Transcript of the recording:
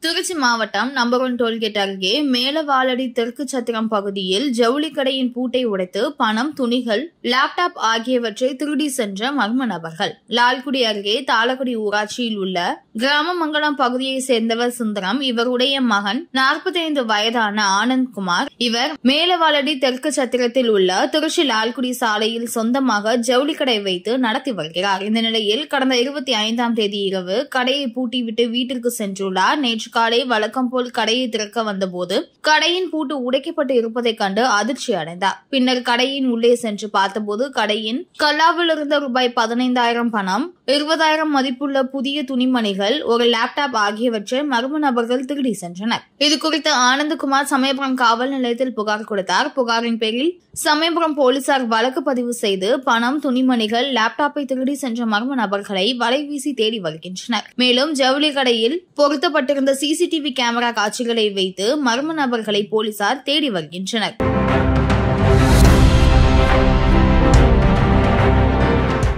திருச்சி மாவட்டம் number one toll gate அருகே மேலவாளடி தெற்கு சத்திரம் பகுதியில் ஜவுளி கடையின் பூட்டை உடைத்து பணம் துணிகள் லேப்டாப் ஆகியவற்றை திருடி சென்ற மர்ம நபர்கள் லால்குடி அருகே தாளக்குடி ஊராட்சியில் உள்ள கிராமமங்கலம் பகுதியை சேர்ந்தவர் சுந்தரம் இவருடைய மகன் 45 வயதான ஆனந்த்குமார் இவர் மேலவாளடி தெற்கு சத்திரத்தில் உள்ள திருச்சி லால்குடி சாலையில் சொந்தமாக ஜவுளி கடை வைத்து நடத்தி வருகிறார் இந்த நிலையில் கடந்த இருபத்தி ஐந்தாம் தேதி இரவு கடையை பூட்டிவிட்டு வீட்டிற்கு சென்றுள்ளார் நேற்று காலை வழக்கம் போல் கடையை திறக்க வந்தபோது கடையின் பூட்டு உடைக்கப்பட்டு இருப்பதைக் கண்டு அதிர்ச்சி அடைந்தார் பின்னர் கடையின் உள்ளே சென்று பார்த்தபோது கடையின் கல்லாவில் இருந்த ரூபாய் பதினைந்தாயிரம் பணம் இருபதாயிரம் மதிப்புள்ள புதிய துணிமணிகள் ஒரு லேப்டாப் ஆகியவற்றை மர்ம நபர்கள் திருடி சென்றனர் இது குறித்து ஆனந்தகுமார் சமயபுரம் காவல் நிலையத்தில் புகார் கொடுத்தார் புகாரின் பேரில் சமயபுரம் போலீசார் வழக்கு பதிவு செய்து பணம் துணிமணிகள் லேப்டாப்பை திருடி சென்ற மர்ம நபர்களை வலைவீசி தேடி வருகின்றனர் மேலும் ஜவுளி கடையில் பொருத்தப்பட்டிருந்த சிசிடிவி கேமரா காட்சிகளை வைத்து மர்ம நபர்களை போலீசார் தேடி வருகின்றனர்